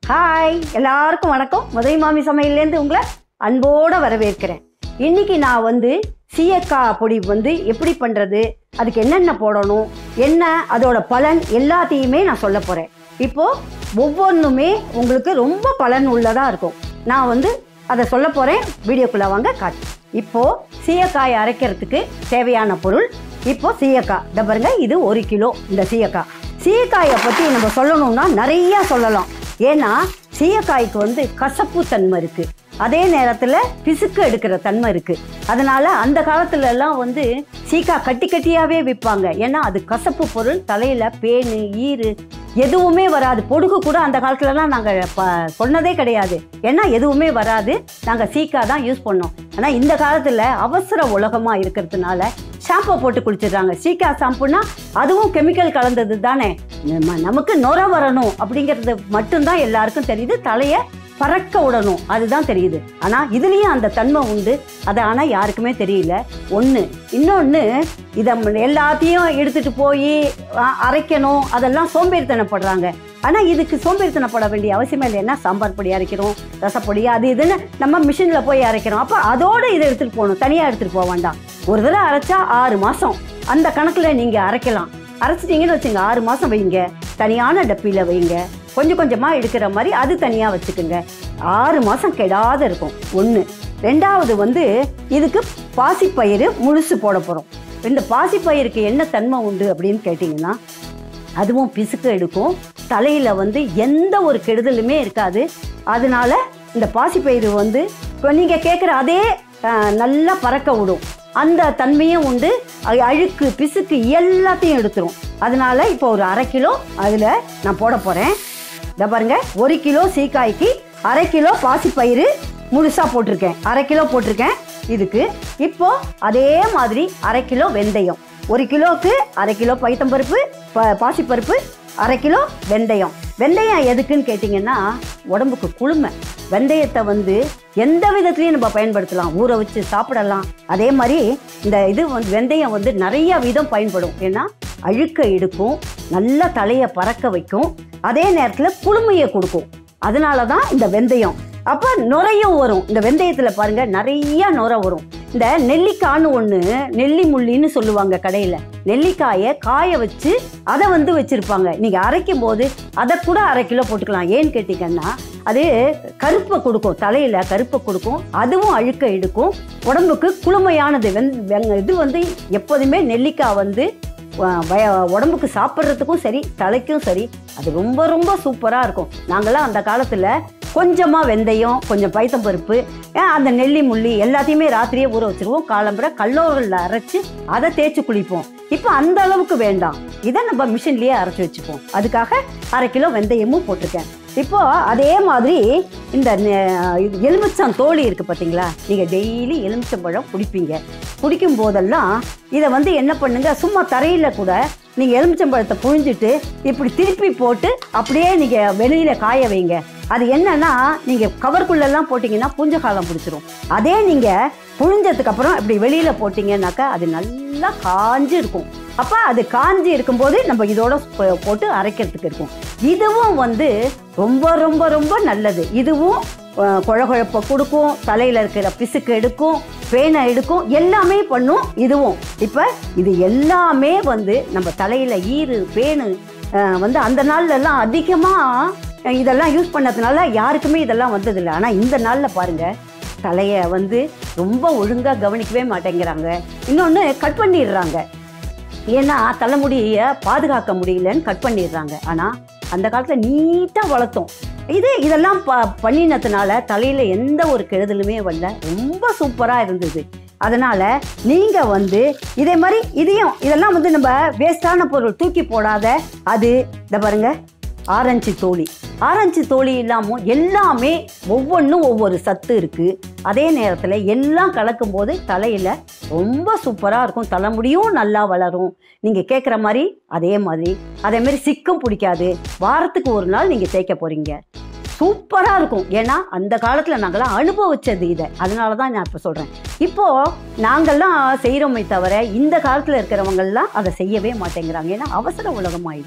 hi எல்லாருக்கும் வணக்கம் முதலை மாமி சமையல்லேருந்து உங்களை அன்போட வரவேற்கிறேன் இன்னைக்கு நான் வந்து சீயக்காய் பொடி வந்து எப்படி பண்ணுறது அதுக்கு என்னென்ன போடணும் என்ன அதோட பலன் எல்லாத்தையுமே நான் சொல்ல போகிறேன் இப்போது ஒவ்வொன்றுமே உங்களுக்கு ரொம்ப பலன் உள்ளதாக இருக்கும் நான் வந்து அதை சொல்ல போகிறேன் வீடியோக்குள்ளே வாங்க காட்டு இப்போது சீயக்காய் அரைக்கிறதுக்கு தேவையான பொருள் இப்போ சீயக்காய் இந்த பாருங்க இது ஒரு கிலோ இந்த சீயக்காய் சீயக்காயை பற்றி நம்ம சொல்லணும்னா நிறையா சொல்லலாம் ஏன்னா சீயக்காய்க்கு வந்து கசப்பு தன்மை இருக்குது அதே நேரத்தில் பிசுக்கு எடுக்கிற தன்மை இருக்குது அதனால அந்த காலத்துல எல்லாம் வந்து சீக்காய் கட்டி கட்டியாகவே விற்பாங்க ஏன்னா அது கசப்பு பொருள் தலையில் பேனு ஈறு எதுவுமே வராது பொடுகு கூட அந்த காலத்துலலாம் நாங்கள் ப சொன்னதே கிடையாது ஏன்னா எதுவுமே வராது நாங்கள் சீக்காய் தான் யூஸ் பண்ணோம் ஆனால் இந்த காலத்தில் அவசர உலகமாக இருக்கிறதுனால ஷாம்பை போட்டு குளிச்சிடுறாங்க சீக்கா ஷாம்புனா அதுவும் கெமிக்கல் கலந்தது தானே நம்ம- நமக்கு நுர வரணும் அப்படிங்கிறது மட்டும்தான் எல்லாருக்கும் தெரியுது தலையை பறக்க விடணும் அதுதான் தெரியுது ஆனால் இதுலேயும் அந்த தன்மை உண்டு அது ஆனால் யாருக்குமே தெரியல ஒன்று இன்னொன்று இதை ம- எல்லாத்தையும் எடுத்துகிட்டு போய் அரைக்கணும் அதெல்லாம் சோம்பேறித்தனப்படுறாங்க ஆனால் இதுக்கு சோம்பேறித்தனப்பட வேண்டிய அவசியமே இல்லை ஏன்னா சாம்பார் பொடி அரைக்கிறோம் ரசப்பொடி அது இதுன்னு நம்ம மிஷினில் போய் அரைக்கிறோம் அப்போ அதோடு இதை எடுத்துகிட்டு போகணும் தனியாக எடுத்துகிட்டு போக வேண்டாம் ஒரு தடவை அரைச்சா ஆறு மாதம் அந்த கணக்கில் நீங்கள் அரைக்கலாம் அரைச்சிட்டிங்கன்னு வச்சுங்க ஆறு மாதம் வைங்க தனியான டப்பியில் வைங்க கொஞ்சம் கொஞ்சமாக எடுக்கிற மாதிரி அது தனியாக வச்சுக்கோங்க ஆறு மாதம் கெடாத இருக்கும் ஒன்று ரெண்டாவது வந்து இதுக்கு பாசிப்பயிறு முழுசு போட போகிறோம் இந்த பாசிப்பயிருக்கு என்ன தன்மை உண்டு அப்படின்னு கேட்டிங்கன்னா அதுவும் பிசுக்கு எடுக்கும் தலையில் வந்து எந்த ஒரு கெடுதலுமே இருக்காது அதனால இந்த பாசிப்பயிறு வந்து இப்போ நீங்கள் கேட்குற அதே அஹ், நல்லா பறக்க விடும் அந்த தன்மையும் உண்டு அ- அழுக்கு பிசுக்கு எல்லாத்தையும் எடுத்துரும் அதனால இப்போ ஒரு அரை கிலோ அதில் நான் போட போகிறேன் இதை பாருங்க ஒரு கிலோ சீக்காய்க்கு அரை கிலோ பாசிப்பயிறு முழுசாக போட்டிருக்கேன் அரை கிலோ போட்டிருக்கேன் இதுக்கு இப்போ அதே மாதிரி அரை கிலோ வெந்தயம் ஒரு கிலோவுக்கு அரை கிலோ பைத்தம்பருப்பு ப பாசிப்பருப்பு அரை கிலோ வெந்தயம் வெந்தயம் எதுக்குன்னு கேட்டிங்கன்னா உடம்புக்கு குளுமை வெந்தயத்தை வந்து எந்த விதத்துலையும் நம்ம பயன்படுத்தலாம் ஊற வச்சு சாப்பிடலாம் அதே மாதிரி இந்த இது வந்து வெந்தயம் வந்து நிறைய விதம் பயன்படும் ஏன்னா அழுக்க எடுக்கும் நல்ல தலையை பறக்க வைக்கும் அதே நேரத்தில் குளுமையை கொடுக்கும் அதனால தான் இந்த வெந்தயம் அப்போ நுரையும் வரும் இந்த வெந்தயத்தில் பாருங்க நிறைய நுரை வரும் இந்த நெல்லிக்காய்னு ஒன்று நெல்லி முள்ளின்னு சொல்லுவாங்க கடையில் நெல்லிக்காயை காய வச்சு அதை வந்து வச்சுருப்பாங்க நீங்கள் அரைக்கும் போது அதை கூட அரை கிலோ போட்டுக்கலாம் ஏன்னு கேட்டிங்கன்னா அது கருப்பை கொடுக்கும் தலையில் கருப்பை கொடுக்கும் அதுவும் அழுக்க எடுக்கும் உடம்புக்கு குளுமையானது வெந் வெங்க- இது வந்து எப்போதுமே நெல்லிக்காய் வந்து வ- வய- உடம்புக்கு சாப்பிட்றதுக்கும் சரி தலைக்கும் சரி அது ரொம்ப ரொம்ப சூப்பராக இருக்கும் நாங்களாம் அந்த காலத்தில் கொஞ்சமாக வெந்தயம் கொஞ்சம் பைத்தம்பருப்பு அஹ் அந்த நெல்லி முள்ளி எல்லாத்தையுமே ராத்திரியே ஊற வச்சிருவோம் காலம்புற கல்லோரில் அரைச்சி அதை தேய்ச்சி குளிப்போம் இப்போ அந்த அளவுக்கு வேண்டாம் இதை நம்ம மிஷின்லேயே அரைச்சி வச்சுப்போம் அதுக்காக அரை கிலோ வெந்தயமும் போட்டிருக்கேன் இப்போ அதே மாதிரி இந்த நெ- இது எலுமிச்சம் தோலி இருக்குது பார்த்தீங்களா நீங்கள் டெய்லி எலுமிச்சம்பழம் குடிப்பீங்க குடிக்கும் போதெல்லாம் இதை வந்து என்ன பண்ணுங்க சும்மா தரையில் கூட நீங்கள் எலுமிச்சம்பழத்தை புழிஞ்சிட்டு இப்படி திருப்பி போட்டு அப்படியே நீங்கள் வெளியில் காய வைங்க அது என்னன்னா நீங்கள் கவர்க்குள்ளெல்லாம் போட்டிங்கன்னா பூஞ்ச காலம் பிடிச்சிரும் அதே நீங்கள் புழிஞ்சதுக்கு அப்புறம் இப்படி வெளியில் போட்டிங்கன்னாக்கா அது நல்லா காஞ்சு இருக்கும் அப்போ அது காஞ்சி இருக்கும்போது நம்ம இதோட போ- போட்டு அரைக்கிறதுக்கு இருக்கும் இதுவும் வந்து ரொம்ப ரொம்ப ரொம்ப நல்லது இதுவும் அஹ், குழகுழப்பை கொடுக்கும் தலையில் இருக்கிற பிசுக்கு எடுக்கும் பேனை எடுக்கும் எல்லாமே பண்ணும் இதுவும் இப்போ இது எல்லாமே வந்து நம்ம தலையில் ஈறு பேனு அஹ், வந்து அந்த நாள்லலாம் அதிகமாக இதெல்லாம் யூஸ் பண்ணதுனால யாருக்குமே இதெல்லாம் வந்ததில்லை ஆனால் இந்த நாளில் பாருங்கள் தலையை வந்து ரொம்ப ஒழுங்காக கவனிக்கவே மாட்டேங்கிறாங்க இன்னொன்று கட் பண்ணிடுறாங்க ஏன்னா தலைமுடியை பாதுகாக்க முடியலன்னு கட் பண்ணிடுறாங்க ஆனால் அந்த காலத்தில் நீட்டாக வளர்த்தோம் இது இதெல்லாம் ப பண்ணினதுனால தலையில் எந்த ஒரு கெடுதலுமே வரல ரொம்ப சூப்பராக இருந்தது அதனால் நீங்கள் வந்து இதே மாதிரி இதையும் இதெல்லாம் வந்து நம்ம வேஸ்டான பொருள் தூக்கி போடாத அது இந்த பாருங்க ஆரஞ்சு தோலி ஆரஞ்சு தோலி இல்லாமல் எல்லாமே ஒவ்வொன்றும் ஒவ்வொரு சத்து இருக்குது அதே நேரத்தில் எல்லாம் கலக்கும் போது தலையில் ரொம்ப சூப்பராக இருக்கும் தலைமுடியும் நல்லா வளரும் நீங்கள் கேட்குற மாதிரி அதே மாதிரி அதே மாதிரி சிக்கும் பிடிக்காது வாரத்துக்கு ஒரு நாள் நீங்கள் தேய்க்க போகிறீங்க சூப்பராக இருக்கும் ஏன்னா அந்த காலத்தில் நாங்களாம் அனுபவிச்சது இதை அதனால தான் நான் இப்போ சொல்கிறேன் இப்போது நாங்கள்லாம் செய்கிறோமே தவிர இந்த காலத்தில் இருக்கிறவங்கெல்லாம் அதை செய்யவே மாட்டேங்கிறாங்க ஏன்னா அவசர உலகமாயிடுச்சு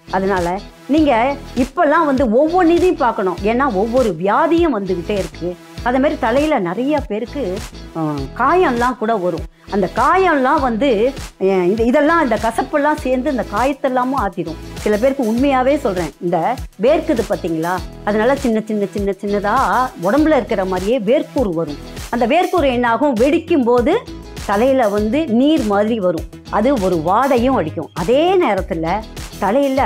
அதனால நீங்கள் இப்போல்லாம் வந்து ஒவ்வொரு இதையும் பார்க்கணும் ஏன்னா ஒவ்வொரு வியாதியும் வந்துக்கிட்டே இருக்குது அதே மாதிரி தலையில் நிறைய பேருக்கு அஹ், காயம்லாம் கூட வரும் அந்த காயம்லாம் வந்து அஹ், இந்த இதெல்லாம் இந்த கசப்பெல்லாம் சேர்ந்து இந்த காயத்தெல்லாமும் ஆற்றிடும் சில பேருக்கு உண்மையாகவே சொல்கிறேன் இந்த வேர்க்குது பார்த்தீங்களா அதனால சின்ன சின்ன சின்ன சின்னதாக உடம்புல இருக்கிற மாதிரியே வேர்க்கூறு வரும் அந்த வேர்க்கூறு என்னாகும் வெடிக்கும் போது தலையில் வந்து நீர் மாதிரி வரும் அது ஒரு வாடையும் அடிக்கும் அதே நேரத்தில் தலையில்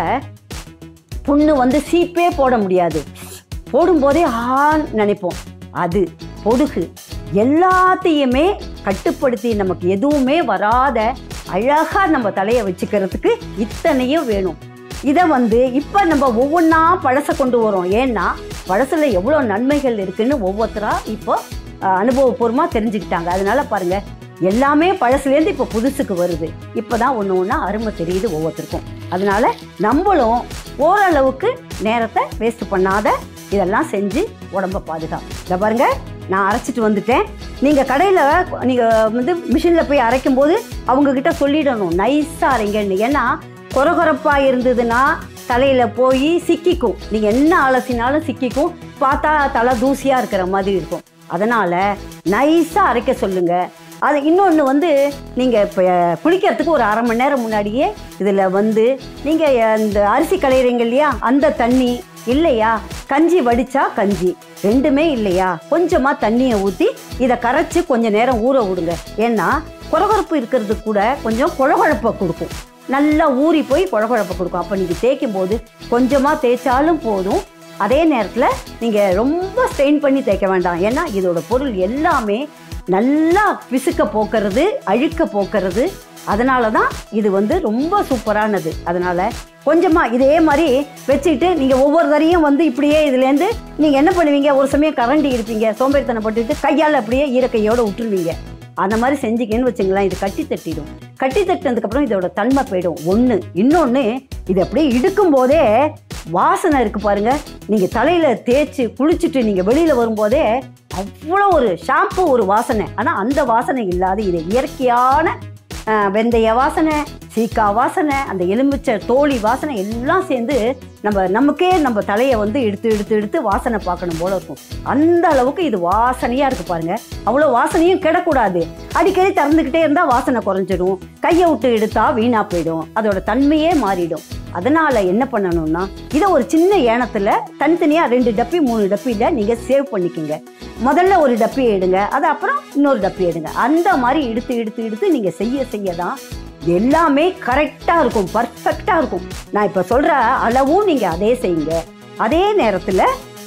புண்ணு வந்து சீப்பே போட முடியாது போடும்போதே ஆன்னு நினைப்போம் அது பொடுகு எல்லாத்தையுமே கட்டுப்படுத்தி நமக்கு எதுவுமே வராத அழகாக நம்ம தலையை வச்சுக்கிறதுக்கு இத்தனையும் வேணும் இதை வந்து இப்போ நம்ம ஒவ்வொன்றா பழசை கொண்டு வரோம் ஏன்னா பழசில் எவ்வளோ நன்மைகள் இருக்குன்னு ஒவ்வொருத்தரா இப்போ அஹ், அனுபவபூர்வமாக தெரிஞ்சுக்கிட்டாங்க அதனால பாருங்க எல்லாமே பழசுலேருந்து இப்போ புதுசுக்கு வருது இப்போ தான் ஒன்று ஒன்றா அருமை தெரியுது ஒவ்வொருத்தருக்கும் அதனால நம்மளும் ஓரளவுக்கு நேரத்தை வேஸ்ட் பண்ணாத இதெல்லாம் செஞ்சு உடம்ப பாதுகாப்பு இதை பாருங்க நான் அரைச்சிட்டு வந்துட்டேன் நீங்கள் கடையில் நீங்கள் வந்து மிஷினில் போய் அரைக்கும் போது அவங்கக்கிட்ட சொல்லிடணும் நைஸாக அரைங்கன்னு ஏன்னா கொரகொரப்பாக இருந்ததுன்னா தலையில் போய் சிக்கிக்கும் நீங்கள் என்ன அலசினாலும் சிக்கிக்கும் பார்த்தா தலை தூசியாக இருக்கிற மாதிரி இருக்கும் அதனால் நைஸாக அரைக்க சொல்லுங்கள் அது இன்னொன்று வந்து நீங்கள் இப்போ குளிக்கிறதுக்கு ஒரு அரை மணி நேரம் முன்னாடியே இதில் வந்து நீங்கள் இந்த அரிசி களையிறீங்க இல்லையா அந்த தண்ணி இல்லையா கஞ்சி வடிச்சா கஞ்சி ரெண்டுமே இல்லையா கொஞ்சமாக தண்ணியை ஊற்றி இதை கரைச்சி கொஞ்ச நேரம் ஊற விடுங்க ஏன்னா கொரகொரப்பு இருக்கிறது கூட கொஞ்சம் குழகுழப்பை கொடுக்கும் நல்லா ஊறி போய் குழகுழப்பை கொடுக்கும் அப்போ நீங்கள் தேய்க்கும் போது கொஞ்சமாக தேய்ச்சாலும் போதும் அதே நேரத்தில் நீங்கள் ரொம்ப ஸ்ட்ரெயின் பண்ணி தேய்க்க வேண்டாம் ஏன்னா இதோட பொருள் எல்லாமே நல்லா பிசுக்க போக்குறது அழுக்க போக்குறது அதனால தான் இது வந்து ரொம்ப சூப்பரானது அதனால கொஞ்சமாக இதே மாதிரி வச்சுக்கிட்டு நீங்கள் ஒவ்வொரு தரையும் வந்து இப்படியே இதுலேருந்து நீங்கள் என்ன பண்ணுவீங்க ஒரு சமயம் கரண்டி இருப்பீங்க சோம்பேறித்தனம் பட்டுட்டு கையால் அப்படியே ஈரக்கையோடு விட்டுருவீங்க அந்த மாதிரி செஞ்சுக்கன்னு வச்சுங்களேன் இது கட்டி தட்டிடும் கட்டி தட்டினதுக்கப்புறம் இதோட தன்மை போயிடும் ஒன்று இன்னொன்று இது அப்படியே இடுக்கும் போதே வாசனை இருக்கு பாருங்க நீங்க தலையில தேய்ச்சி குளிச்சுட்டு நீங்க வெளியில வரும்போதே அவ்வளோ ஒரு ஷாம்பு ஒரு வாசனை ஆனால் அந்த வாசனை இல்லாத இது இயற்கையான ஆஹ், வெந்தய வாசனை சீக்கா வாசனை அந்த எலுமிச்சை தோழி வாசனை எல்லாம் சேர்ந்து நம்ம நமக்கே நம்ம தலையை வந்து எடுத்து எடுத்து எடுத்து வாசனை பார்க்கணும் போல இருக்கும் அந்த அளவுக்கு இது வாசனையாக இருக்கு பாருங்க அவ்வளோ வாசனையும் கிடக்கூடாது அடிக்கடி திறந்துக்கிட்டே இருந்தால் வாசனை குறைஞ்சிடும் கையை விட்டு எடுத்தா வீணாக போயிடும் அதோட தன்மையே மாறிடும் அதனால என்ன பண்ணணும்னா இதை ஒரு சின்ன ஏனத்தில் தனித்தனியாக ரெண்டு டப்பி மூணு டப்பியில் நீங்கள் சேவ் பண்ணிக்கோங்க முதல்ல ஒரு டப்பி எடுங்க அது அப்புறம் இன்னொரு டப்பி எடுங்க அந்த மாதிரி எடுத்து எடுத்து எடுத்து நீங்கள் செய்ய செய்ய தான் எல்லாமே கரெக்டாக இருக்கும் பர்ஃபெக்டாக இருக்கும் நான் இப்போ சொல்கிற அளவும் நீங்கள் அதே செய்யுங்க அதே நேரத்தில்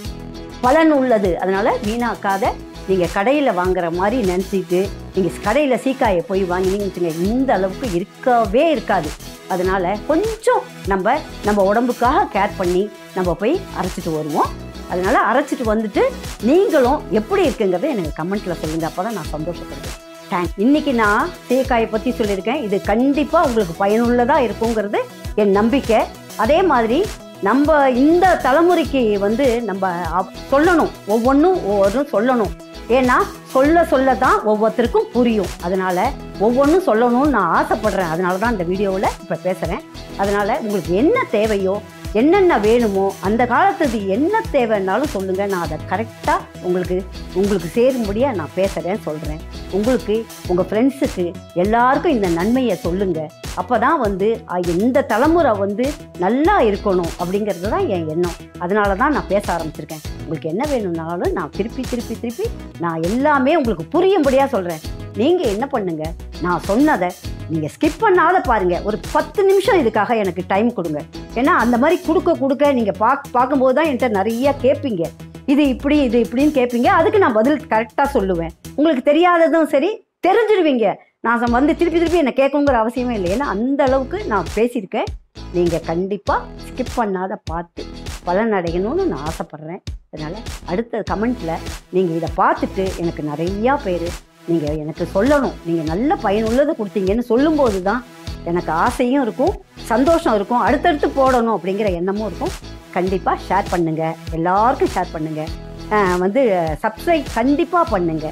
பலன் உள்ளது அதனால வீணாக்காத நீங்கள் கடையில் வாங்குற மாதிரி நினச்சிட்டு நீங்கள் கடையில் சீக்காயை போய் வாங்கினீங்கன்னு வச்சுங்க இந்த அளவுக்கு இருக்கவே இருக்காது அதனால கொஞ்சம் நம்ம நம்ம உடம்புக்காக கேர் பண்ணி நம்ம போய் அரைச்சிட்டு வருவோம் அதனால அரைச்சிட்டு வந்துட்டு நீங்களும் எப்படி இருக்குங்கிறத எனக்கு கமெண்ட்டில் சொல்லுங்கள் அப்போ தான் நான் சந்தோஷப்படுவேன் தேங்க் இன்னைக்கு நான் சீக்காயை பற்றி சொல்லியிருக்கேன் இது கண்டிப்பாக உங்களுக்கு பயனுள்ளதாக இருக்குங்கிறது என் நம்பிக்கை அதே மாதிரி நம்ம இந்த தலைமுறைக்கு வந்து நம்ம அப்- சொல்லணும் ஒவ்வொன்றும் ஒவ்வொன்றும் சொல்லணும் ஏன்னா சொல்ல சொல்ல தான் ஒவ்வொருத்தருக்கும் புரியும் அதனால ஒவ்வொன்றும் சொல்லணும்னு நான் ஆசைப்படுறேன் அதனால தான் இந்த வீடியோவில் இப்போ பேசுகிறேன் அதனால உங்களுக்கு என்ன தேவையோ என்னென்ன வேணுமோ அந்த காலத்துக்கு என்ன தேவைன்னாலும் சொல்லுங்கள் நான் அதை கரெக்டாக உங்களுக்கு உங்களுக்கு சேரும்படியாக நான் பேசுகிறேன் சொல்கிறேன் உங்களுக்கு உங்கள் ஃப்ரெண்ட்ஸுக்கு எல்லாருக்கும் இந்த நன்மையை சொல்லுங்கள் அப்போ தான் வந்து அஹ், இந்த தலைமுறை வந்து நல்லா இருக்கணும் அப்படிங்கிறது தான் என் எண்ணம் அதனால தான் நான் பேச ஆரம்பிச்சிருக்கேன் உங்களுக்கு என்ன வேணும்னாலும் நான் திருப்பி திருப்பி திருப்பி நான் எல்லாமே உங்களுக்கு புரியும்படியாக சொல்கிறேன் நீங்கள் என்ன பண்ணுங்க நான் சொன்னதை நீங்கள் ஸ்கிப் பண்ணாத பாருங்கள் ஒரு பத்து நிமிஷம் இதுக்காக எனக்கு டைம் கொடுங்க ஏன்னா அந்த மாதிரி கொடுக்க கொடுக்க நீங்கள் பாக் பார்க்கும்போது தான் என்கிட்ட நிறைய கேட்பீங்க இது இப்படி இது இப்படின்னு கேட்பீங்க அதுக்கு நான் பதில் கரெக்டாக சொல்லுவேன் உங்களுக்கு தெரியாததும் சரி தெரிஞ்சிருவீங்க நான் ச- வந்து திருப்பி திருப்பி என்னை கேட்கணுங்கிற அவசியமே இல்லை ஏன்னா அந்த அளவுக்கு நான் பேசியிருக்கேன் நீங்கள் கண்டிப்பாக ஸ்கிப் பண்ணாத பார்த்து பலன் அடையணும்னு நான் ஆசைப்பட்றேன் அதனால் அடுத்த கமெண்ட்டில் நீங்கள் இதை பார்த்துட்டு எனக்கு நிறையா பேர் நீங்கள் எனக்கு சொல்லணும் நீங்கள் நல்ல பயனுள்ளதை கொடுத்தீங்கன்னு சொல்லும்போது தான் எனக்கு ஆசையும் இருக்கும் சந்தோஷம் இருக்கும் அடுத்தடுத்து போடணும் அப்படிங்கிற எண்ணமும் இருக்கும் கண்டிப்பாக ஷேர் பண்ணுங்கள் எல்லாருக்கும் ஷேர் பண்ணுங்கள் வந்து சப்ஸ்கிரைப் கண்டிப்பாக பண்ணுங்கள்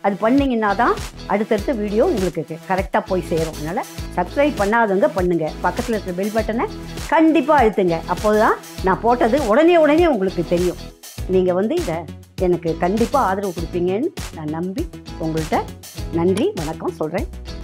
அது பண்ணிங்கன்னா தான் அடுத்தடுத்த வீடியோ உங்களுக்கு கரெக்டாக போய் சேரும் அதனால் சப்ஸ்கிரைப் பண்ணாதவங்க பண்ணுங்கள் பக்கத்தில் இருக்கிற பெல் பட்டனை கண்டிப்பாக அழுத்துங்க அப்போது தான் நான் போட்டது உடனே உடனே உங்களுக்கு தெரியும் நீங்கள் வந்து இதை எனக்கு கண்டிப்பாக ஆதரவு கொடுப்பீங்கன்னு நான் நம்பி உங்கள்கிட்ட நன்றி வணக்கம் சொல்கிறேன்